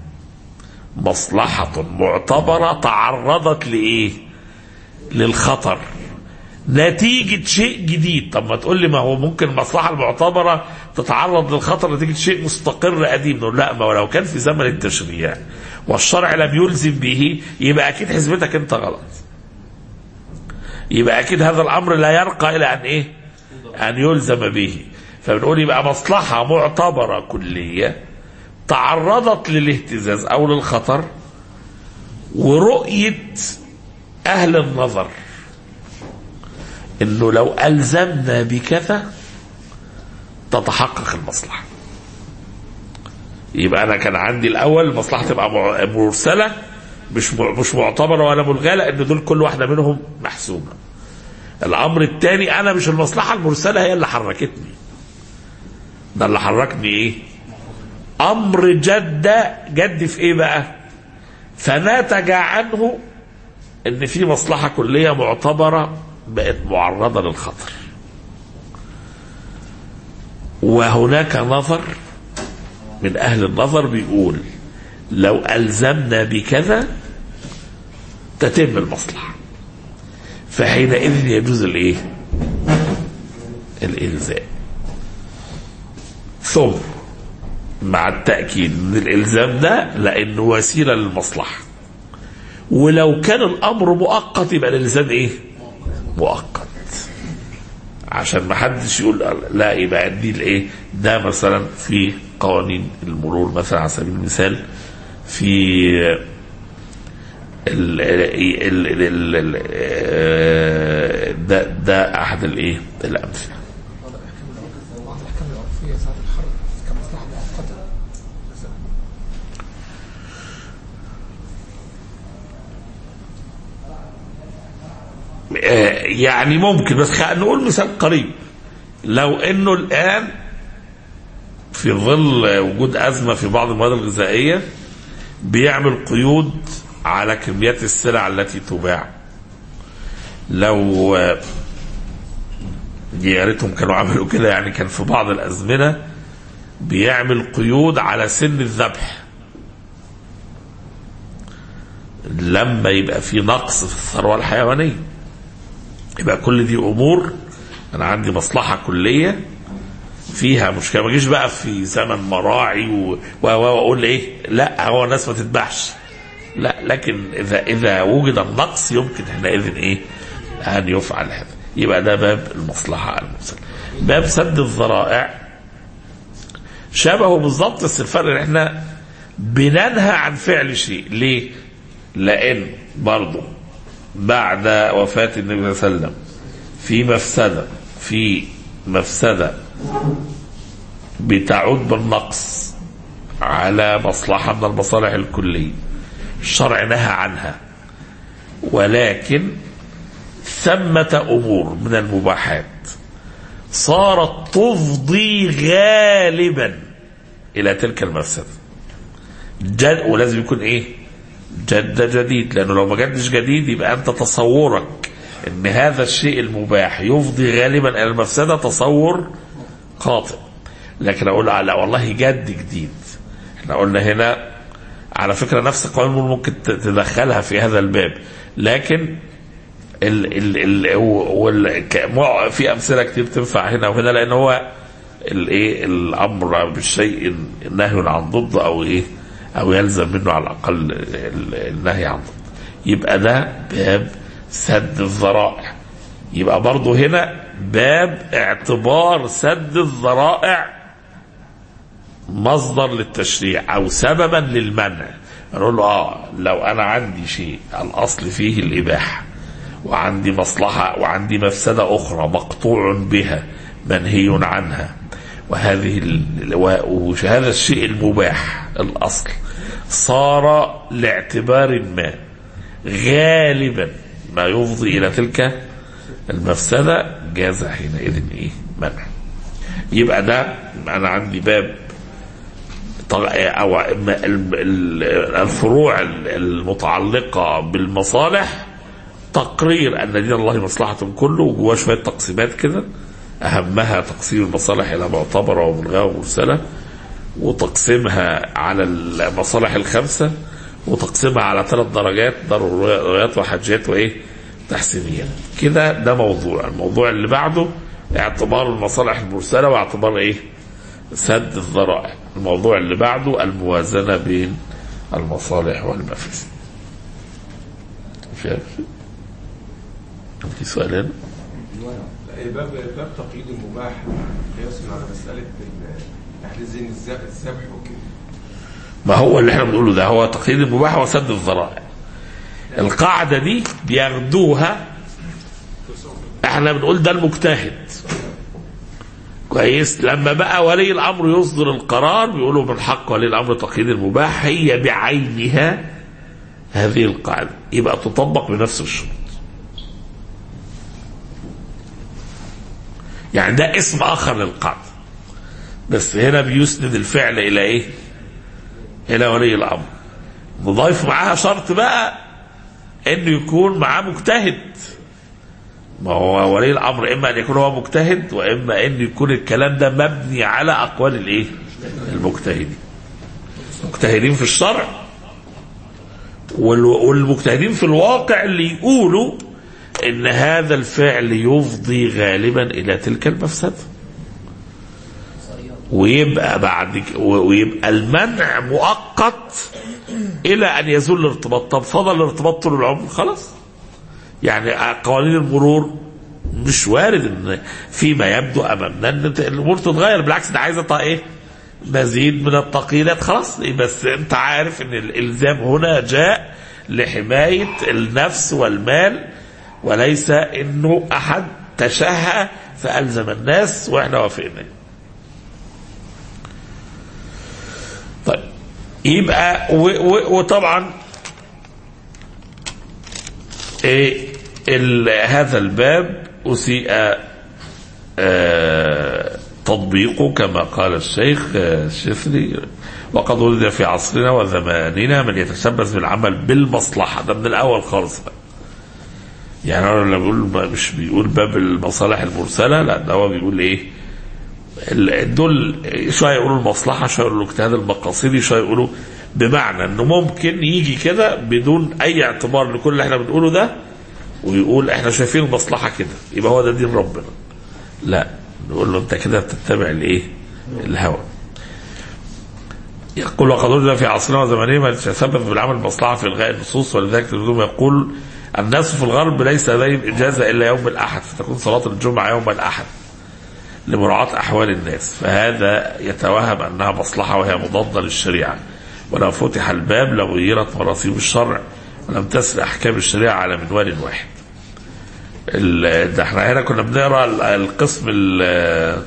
مصلحة معتبرة تعرضت لإيه؟ للخطر نتيجة شيء جديد طب ما تقول لي ما هو ممكن المصلحة المعتبرة تتعرض للخطر نتيجة شيء مستقر قديم نقول لا ما هو لو كان في زمن التشريع والشرع لم يلزم به يبقى أكيد حسبتك أنت غلط يبقى أكيد هذا الأمر لا يرقى إلى أن إيه أن يلزم به فبنقول يبقى مصلحة معتبرة كلية تعرضت للاهتزاز أو للخطر ورؤية أهل النظر انه لو الزمنا بكذا تتحقق المصلحه يبقى انا كان عندي الاول المصلحه تبقى مع- مرسله مش م- مش معتبره ولا ملغاه لان دول كل واحده منهم محسوبه الامر الثاني انا مش المصلحه المرسله هي اللي حركتني ده اللي حركني ايه امر جد جد في ايه بقى فناتج عنه ان في مصلحه كليه معتبره بقت معرضه للخطر وهناك نظر من اهل النظر بيقول لو الزمنا بكذا تتم المصلحه فحينئذ يجوز الايه الالزام ثم مع التاكيد ان الالزام ده لانه وسيله للمصلحه ولو كان الامر مؤقت يبقى الالزام ايه مؤقت عشان ما حدش يقول لا يبقى دي الايه ده مثلا في قوانين المرور مثلا على سبيل المثال في ال ال ال ال ال آه، ده ده احد الايه الامثله بعض الاحكام العرفيه ساعه الحرب كمصلحه مؤقته مثلا آه، يعني ممكن بس خ- نقول مثال قريب لو انه الان في ظل وجود ازمه في بعض المواد الغذائيه بيعمل قيود على كميات السلع التي تباع لو آه، يا ريتهم كانوا عملوا كده يعني كان في بعض الازمنه بيعمل قيود على سن الذبح لما يبقى في نقص في الثروه الحيوانيه يبقى كل دي امور انا عندي مصلحه كليه فيها مشكله ما اجيش بقى في زمن مراعي و- و- واقول ايه لا هو الناس ما تذبحش لا لكن اذا اذا وجد النقص يمكن حينئذ ايه ان يفعل هذا يبقى ده باب المصلحه المرسله باب سد الذرائع شبهه بالظبط بس الفرق ان احنا بننهى عن فعل شيء ليه؟ لان برضه بعد وفاة النبي صلى الله عليه وسلم في مفسدة في مفسدة بتعود بالنقص على مصلحة من المصالح الكلية الشرع نهى عنها ولكن ثمة أمور من المباحات صارت تفضي غالبا إلى تلك المفسدة جد ولازم يكون إيه جد جديد لأنه لو ما جدش جديد يبقى أنت تصورك أن هذا الشيء المباح يفضي غالبا إلى المفسدة تصور خاطئ لكن أقول لا والله جد جديد احنا قلنا هنا على فكرة نفس القوانين ممكن تدخلها في هذا الباب لكن ال ال ال وال ك- مع- في امثله كتير تنفع هنا وهنا لان هو الايه الامر بالشيء نهي عن ضد او ايه او يلزم منه على الاقل ال- النهي عن ضد يبقى ده باب سد الذرائع يبقى برضه هنا باب اعتبار سد الذرائع مصدر للتشريع او سببا للمنع نقول له اه لو انا عندي شيء الاصل فيه الاباحه وعندي مصلحة وعندي مفسدة أخرى مقطوع بها منهي عنها وهذه ال- و- وهذا الشيء المباح الأصل صار لاعتبار ما غالبا ما يفضي إلى تلك المفسدة جاز حينئذ إيه منع يبقى ده أنا عندي باب طل- أو ال- ال- الفروع المتعلقة بالمصالح تقرير أن دين الله مصلحة كله وجواه شوية تقسيمات كده أهمها تقسيم المصالح إلى معتبرة وملغاة ومرسلة وتقسيمها على المصالح الخمسة وتقسيمها على ثلاث درجات ضروريات وحاجات وإيه تحسينيات كده ده موضوع الموضوع اللي بعده اعتبار المصالح المرسلة واعتبار إيه سد الذرائع الموضوع اللي بعده الموازنة بين المصالح والمفاسد شايف في سؤال هنا باب باب تقييد المباح قياسا على مساله ال- تحديد زين الذ- الذبح وكده ما هو اللي احنا بنقوله ده هو تقييد المباح وسد الذرائع القاعدة دي بياخدوها احنا بنقول ده المجتهد كويس لما بقى ولي الامر يصدر القرار بيقولوا من حق ولي الامر تقييد المباح هي بعينها هذه القاعدة يبقى تطبق بنفس الشروط يعني ده اسم اخر للقاعدة بس هنا بيسند الفعل الى ايه الى ولي الامر نضيف معاها شرط بقى انه يكون معاه مجتهد ما هو ولي الامر اما ان يكون هو مجتهد واما ان يكون الكلام ده مبني على اقوال الايه المجتهدين مجتهدين في الشرع وال- والمجتهدين في الواقع اللي يقولوا ان هذا الفعل يفضي غالبا الى تلك المفسده ويبقى بعد ك- و- ويبقى المنع مؤقت الى ان يزول الارتباط طب فضل الارتباط طول العمر خلاص يعني قوانين المرور مش وارد ان فيما يبدو امامنا ان الامور تتغير بالعكس ده عايزه طا- ايه مزيد من التقييدات خلاص بس انت عارف ان الالزام هنا جاء لحمايه النفس والمال وليس انه احد تشهى فالزم الناس واحنا وافقنا طيب يبقى و و وطبعا إيه ال هذا الباب أسيء آه تطبيقه كما قال الشيخ آه، الشفري وقد ولد في عصرنا وزماننا من يتشبث بالعمل بالمصلحة ده من الأول خالص بقى يعني هو لما بيقول مش بيقول باب المصالح المرسلة لا ده هو بيقول إيه ال- دول شويه يقولوا المصلحه شويه يقولوا الاجتهاد المقاصدي شويه يقولوا بمعنى انه ممكن يجي كده بدون اي اعتبار لكل اللي احنا بنقوله ده ويقول احنا شايفين المصلحه كده يبقى هو ده دين ربنا لا نقول له انت كده بتتبع الايه الهوى يقول وقد وجد في عصرنا وزماننا من يتسبب بالعمل المصلحه في الغاء النصوص ولذلك تلميذهم يقول الناس في الغرب ليس لديهم اجازه الا يوم الاحد فتكون صلاه الجمعه يوم الاحد لمراعاة أحوال الناس فهذا يتوهم أنها مصلحة وهي مضادة للشريعة ولو فتح الباب لغيرت مراسيم الشرع ولم تسر أحكام الشريعة على منوال واحد ال- ده احنا هنا كنا بنقرا ال- القسم ال-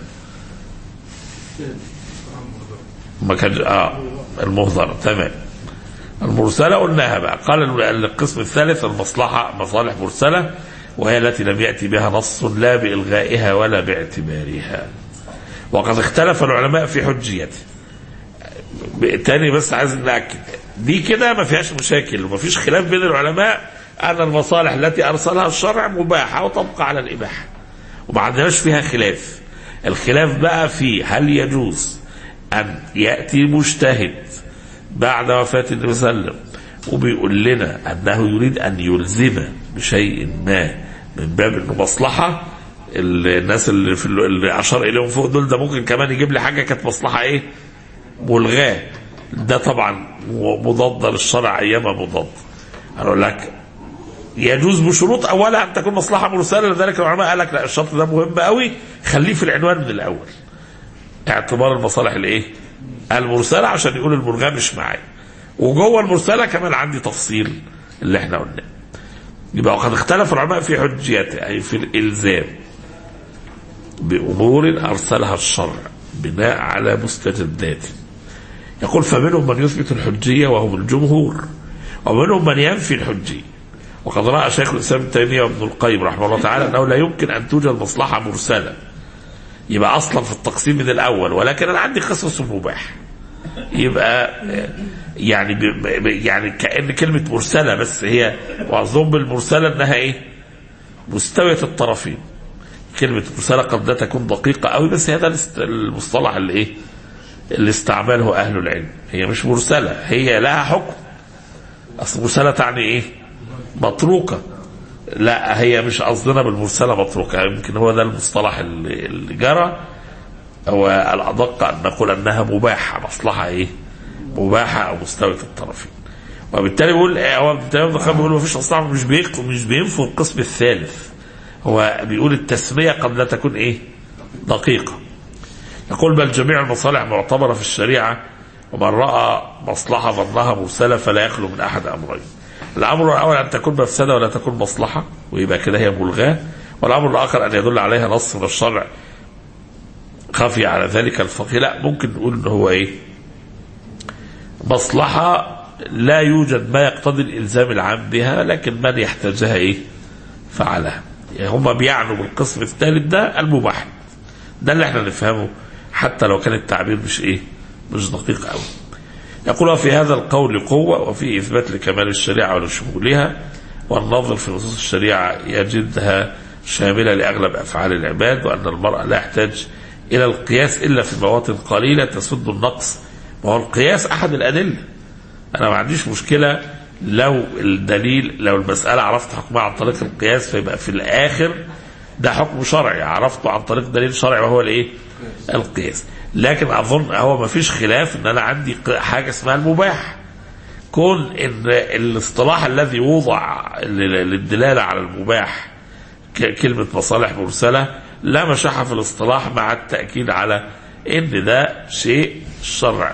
ما كان اه المهضرة تمام المرسلة قلناها بقى قال ال- القسم الثالث المصلحة مصالح مرسلة وهي التي لم يأتي بها نص لا بإلغائها ولا باعتبارها وقد اختلف العلماء في حجيته تاني بس عايز نأكد دي كده ما فيهاش مشاكل وما فيش خلاف بين العلماء أن المصالح التي أرسلها الشرع مباحة وتبقى على الإباحة وما عندناش فيها خلاف الخلاف بقى في هل يجوز أن يأتي مجتهد بعد وفاة النبي صلى الله عليه وسلم وبيقول لنا أنه يريد أن يلزم بشيء ما من باب انه مصلحة الناس اللي في اللي أشار إليهم فوق دول ده ممكن كمان يجيب لي حاجة كانت مصلحة إيه؟ ملغاة ده طبعا مضاد للشرع أيما مضاد أنا أقول لك يجوز بشروط أولها أن تكون مصلحة مرسلة لذلك العلماء قال لك لا الشرط ده مهم قوي خليه في العنوان من الأول اعتبار المصالح الإيه؟ المرسلة عشان يقول الملغاة مش معايا وجوه المرسلة كمان عندي تفصيل اللي احنا قلناه يبقى وقد اختلف العلماء في حجيته أي في الإلزام بأمور أرسلها الشرع بناء على مستجدات يقول فمنهم من يثبت الحجية وهم الجمهور ومنهم من ينفي الحجية وقد رأى شيخ الإسلام ابن تيمية وابن القيم رحمه الله تعالى أنه لا يمكن أن توجد مصلحة مرسلة يبقى أصلا في التقسيم من الأول ولكن أنا عندي قسم اسمه مباح يبقى يعني ب ب يعني كأن كلمة مرسلة بس هي وأظن بالمرسلة أنها إيه؟ مستوية الطرفين كلمة مرسلة قد لا تكون دقيقة قوي بس هذا الاست- المصطلح اللي إيه؟ اللي استعمله أهل العلم هي مش مرسلة هي لها حكم أصل مرسلة تعني إيه؟ متروكة لا هي مش قصدنا بالمرسلة متروكة يمكن هو ده المصطلح اللي, اللي جرى هو الأدق أن نقول أنها مباحة مصلحة إيه؟ مباحة أو مستوية الطرفين وبالتالي بيقول إيه، هو ابن تيمية بن بيقول مفيش أصلا مش بيق مش بينفوا القسم الثالث هو بيقول التسمية قد لا تكون إيه؟ دقيقة يقول بل جميع المصالح معتبرة في الشريعة ومن رأى مصلحة ظنها مرسلة فلا يخلو من أحد أمرين الأمر الأول أن تكون مفسدة ولا تكون مصلحة ويبقى كده هي ملغاة والأمر الآخر أن يدل عليها نص من الشرع خفي على ذلك الفقيه لا ممكن نقول ان هو ايه مصلحة لا يوجد ما يقتضي الإلزام العام بها لكن من يحتاجها ايه فعلها يعني هم بيعنوا بالقسم الثالث ده المباح ده اللي احنا نفهمه حتى لو كان التعبير مش ايه مش دقيق قوي يقول وفي هذا القول قوة وفي إثبات لكمال الشريعة ولشمولها والنظر في نصوص الشريعة يجدها شاملة لأغلب أفعال العباد وأن المرء لا يحتاج إلى القياس إلا في مواطن قليلة تسد النقص وهو القياس أحد الأدلة أنا ما عنديش مشكلة لو الدليل لو المسألة عرفت حكمها عن طريق القياس فيبقى في الآخر ده حكم شرعي عرفته عن طريق دليل شرعي وهو الايه؟ القياس لكن اظن هو ما فيش خلاف ان انا عندي ق- حاجه اسمها المباح كون ان الاصطلاح الذي وضع لل- للدلاله على المباح ك- كلمه مصالح مرسله لا مشاحه في الاصطلاح مع التاكيد على ان ده شيء شرع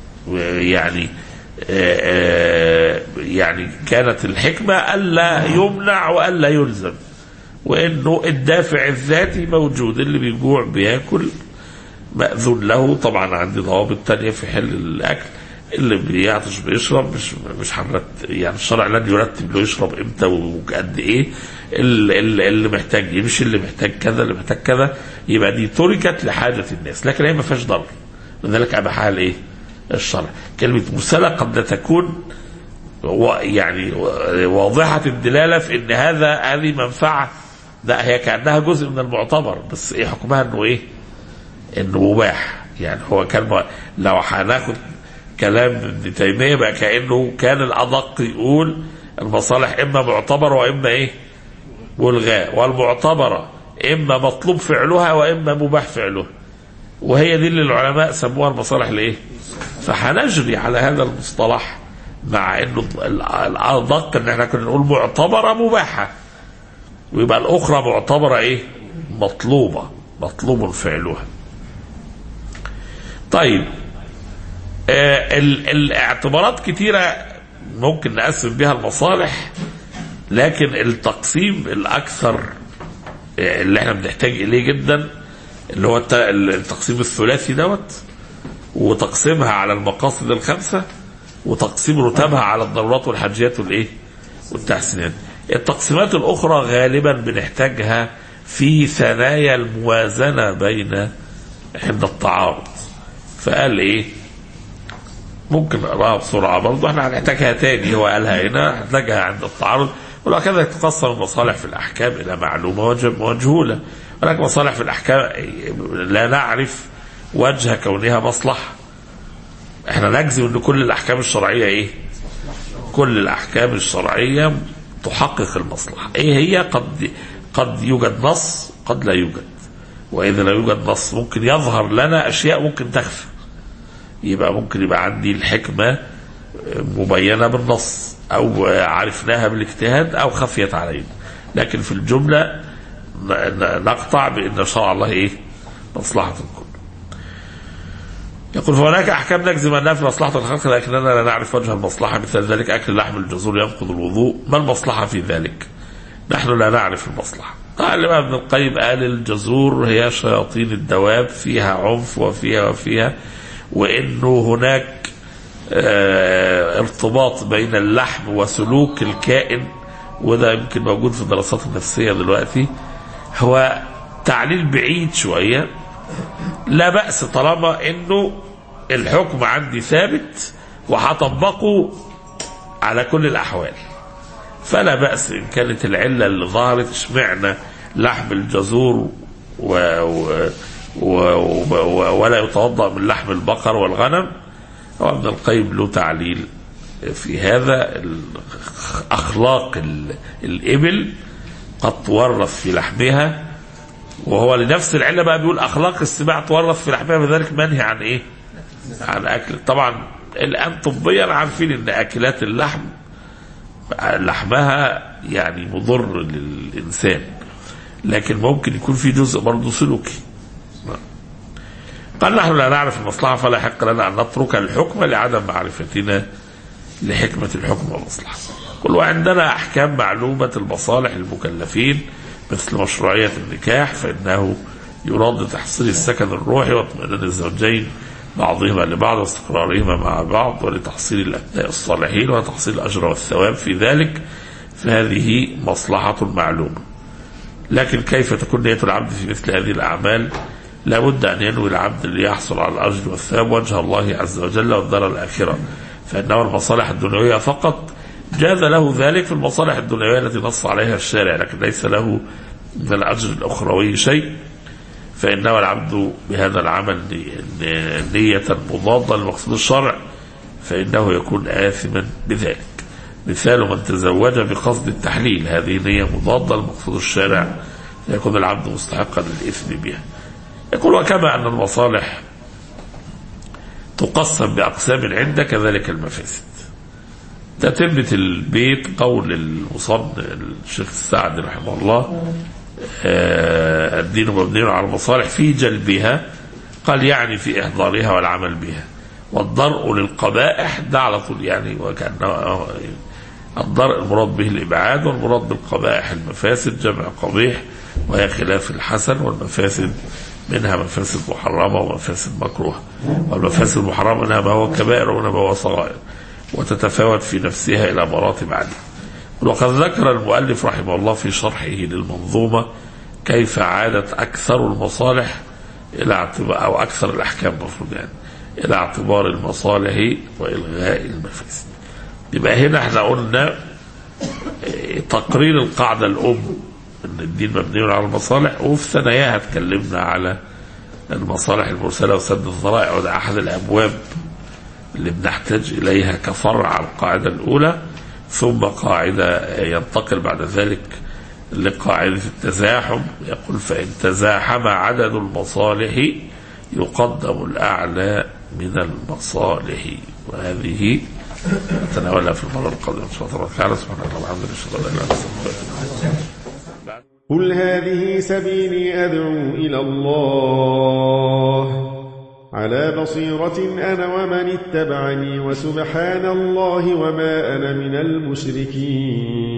يعني آه، آه، يعني كانت الحكمه الا يمنع والا يلزم وانه الدافع الذاتي موجود اللي بيجوع بياكل مأذون له طبعا عندي ضوابط تانية في حل الأكل اللي بيعطش بيشرب مش مش هنرتب يعني الشرع لن يرتب له يشرب امتى وقد ايه اللي, اللي اللي محتاج يمشي اللي محتاج كذا اللي محتاج كذا يبقى دي تركت لحاجة الناس لكن هي ما فيهاش ضرر لذلك أباحها الايه؟ الشرع كلمة مرسلة قد لا تكون و- يعني واضحة الدلالة في ان هذا هذه منفعة لا هي كأنها جزء من المعتبر بس ايه حكمها انه ايه انه مباح يعني هو كان م- لو هناخد كلام ابن تيمية بقى كأنه كان الأدق يقول المصالح إما معتبرة وإما إيه ملغاة والمعتبرة إما مطلوب فعلها وإما مباح فعلها وهي دي اللي العلماء سموها المصالح الايه فهنجري على هذا المصطلح مع انه ال- الادق ان احنا كنا نقول معتبره مباحه ويبقى الاخرى معتبره ايه مطلوبه مطلوب فعلها طيب آه ال- الاعتبارات كتيره ممكن نقسم بها المصالح لكن التقسيم الاكثر آه، اللي احنا بنحتاج اليه جدا اللي هو الت- التقسيم الثلاثي دوت وتقسيمها على المقاصد الخمسه وتقسيم رتبها على الضرورات والحاجيات والايه والتحسينات التقسيمات الاخرى غالبا بنحتاجها في ثنايا الموازنه بين عند التعارض فقال ايه ممكن نقراها بسرعه برضه احنا هنحتاجها تاني هو قالها هنا هنحتاجها عند التعارض وهكذا تقسم المصالح في الاحكام الى معلومه وجه- ومجهوله ولكن مصالح في الاحكام لا نعرف وجه كونها مصلحه احنا نجزم ان كل الاحكام الشرعيه ايه كل الاحكام الشرعيه تحقق المصلحه ايه هي قد قد يوجد نص قد لا يوجد واذا لا يوجد نص ممكن يظهر لنا اشياء ممكن تخفى يبقى ممكن يبقى عندي الحكمه مبينه بالنص او عرفناها بالاجتهاد او خفيت علينا لكن في الجمله ن- ن- نقطع بان شرع الله ايه مصلحه الكل يقول فهناك احكام نجزم انها في مصلحه الخلق لكننا لا نعرف وجه المصلحه مثل ذلك اكل لحم الجزور ينقض الوضوء ما المصلحه في ذلك؟ نحن لا نعرف المصلحة قال ابن القيم قال الجزور هي شياطين الدواب فيها عنف وفيها وفيها وانه هناك آه، ارتباط بين اللحم وسلوك الكائن وده يمكن موجود في الدراسات النفسية دلوقتي هو تعليل بعيد شوية لا بأس طالما انه الحكم عندي ثابت وهطبقه على كل الأحوال فلا بأس إن كانت العلة اللي ظهرت اشمعنى لحم الجزور و و و و ولا يتوضأ من لحم البقر والغنم هو ابن القيم له تعليل في هذا ال- أخلاق ال- الإبل قد تورث في لحمها وهو لنفس العلة بقى بيقول أخلاق السباع تورث في لحمها بذلك منهي عن إيه؟ عن أكل طبعا الآن طبيا عارفين إن أكلات اللحم لحمها يعني مضر للإنسان لكن ممكن يكون في جزء برضه سلوكي قال نحن لا نعرف المصلحة فلا حق لنا أن نترك الحكم لعدم معرفتنا لحكمة الحكم والمصلحة كل وعندنا أحكام معلومة المصالح المكلفين مثل مشروعية النكاح فإنه يراد تحصيل السكن الروحي واطمئنان الزوجين بعضهما لبعض واستقرارهما مع بعض ولتحصيل الأبناء الصالحين وتحصيل الأجر والثواب في ذلك فهذه مصلحة معلومة لكن كيف تكون نية العبد في مثل هذه الأعمال لابد أن ينوي العبد ليحصل على الأجر والثواب وجه الله عز وجل والدار الآخرة فإنه المصالح الدنيوية فقط جاز له ذلك في المصالح الدنيوية التي نص عليها الشارع لكن ليس له من الأجر الأخروي شيء فإنه العبد بهذا العمل ني- نية مضادة لمقصود الشرع فإنه يكون آثما بذلك مثال من تزوج بقصد التحليل هذه نية مضادة لمقصود الشارع يكون العبد مستحقا للإثم بها يقول وكما أن المصالح تقسم بأقسام عند كذلك المفاسد تتمة البيت قول المصن الشيخ السعدي رحمه الله آه، الدين مبني على المصالح في جلبها قال يعني في إحضارها والعمل بها والضرء للقبائح ده على طول يعني وكأنه آه، الضرء المراد به الإبعاد والمراد بالقبائح المفاسد جمع قبيح وهي خلاف الحسن والمفاسد منها مفاسد محرمة ومفاسد مكروهة والمفاسد المحرمة منها ما هو كبائر ومنها ما هو صغائر وتتفاوت في نفسها إلى مراتب عديدة وقد ذكر المؤلف رحمه الله في شرحه للمنظومة كيف عادت أكثر المصالح إلى اعتبار أو أكثر الأحكام المفروض يعني إلى اعتبار المصالح وإلغاء المفاسد يبقى هنا احنا قلنا اه، تقرير القاعدة الأم أن الدين مبني على المصالح وفي ثناياها اتكلمنا على المصالح المرسلة وسد الذرائع وده أحد الأبواب اللي بنحتاج إليها كفرع على القاعدة الأولى ثم قاعدة ينتقل بعد ذلك لقاعدة التزاحم يقول فإن تزاحم عدد المصالح يقدم الأعلى من المصالح وهذه نتناولها في المرة القادمة إن شاء الله تعالى سبحانه وتعالى الحمد لله أشهد أن لا إله إلا الله أستغفرك. قل هذه سبيلي أدعو إلى الله على بصيرة أنا ومن اتبعني وسبحان الله وما أنا من المشركين